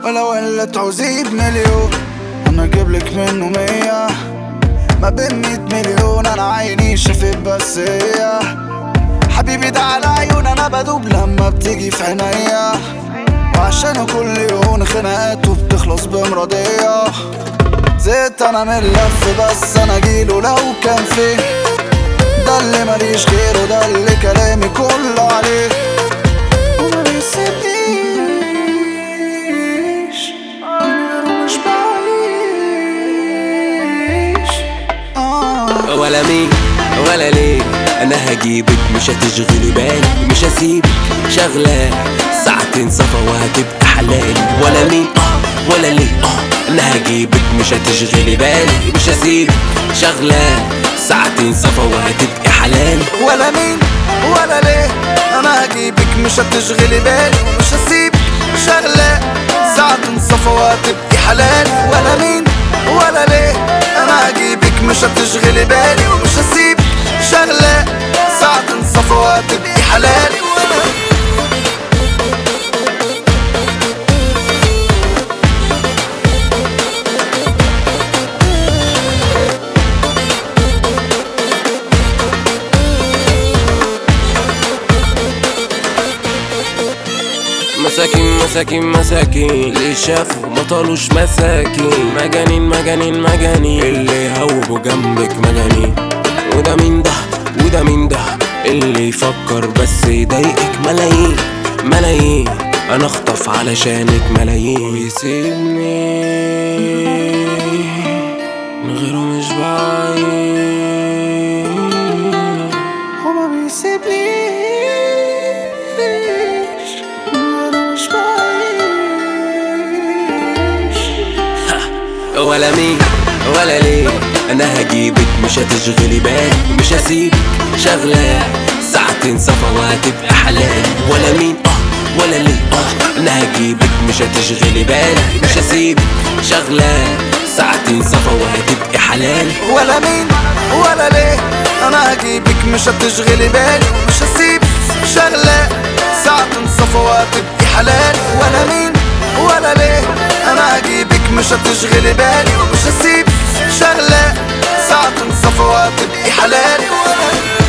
ولو اللي تعوزيه بمليون انا اجيبلك منه مية ما بين مية مليون انا عيني شافت بس هي حبيبي ده على عيون انا بدوب لما بتيجي في عينيا وعشان كل يوم خناقات وبتخلص بمراضية زهقت انا من اللف بس انا جيله لو كان فيه ده اللي ماليش غيره ده اللي كلامي كله عليه وما بيسيبنيش من غيره مش بعيش آه ولا مين ولا ليه انا هجيبك مش هتشغلي بالي مش هسيبك شغلة ساعتين صفا وهتبقى حلالي ولا مين اه ولا ليه اه انا هجيبك مش هتشغلي بالي مش هسيبك شغلة ساعتين صفا وهتبقى حلالي ولا مين ولا ليه انا هجيبك مش هتشغلي بالي ومش هسيبك شغلة ساعة تنصفى وهتبقي حلال ولا مين ولا ليه انا هجيبك مش هتشغلي بالي ومش هسيبك شغلة ساعة تنصفى وهتبقي حلال مساكين مساكين مساكين اللي شافوا ما طالوش مساكين مجانين مجانين مجانين اللي هوبوا جنبك مجانين وده مين ده وده مين ده اللي يفكر بس يضايقك ملايين ملايين انا اخطف علشانك ملايين ويسيبني من غيره مش بعيد وما بيسيبنيش من غيره مش بعيش ولا مين ولا ليه انا هجيبك مش هتشغلي بالي مش هسيبك شغلة ساعتين صفا وهتبقى حلال ولا مين اه ولا ليه اه انا هجيبك مش هتشغلي بالي مش هسيبك شغلة ساعتين صفا وهتبقى حلال ولا مين ولا ليه انا هجيبك مش هتشغلي بالي ومش هسيبك شغلة ساعة تنصفى وهتبقي حلال ولا مين ولا ليه انا هجيبك مش هتشغلي بالي ومش هسيبك شغلة ساعة تنصفى وهتبقي حلال ولا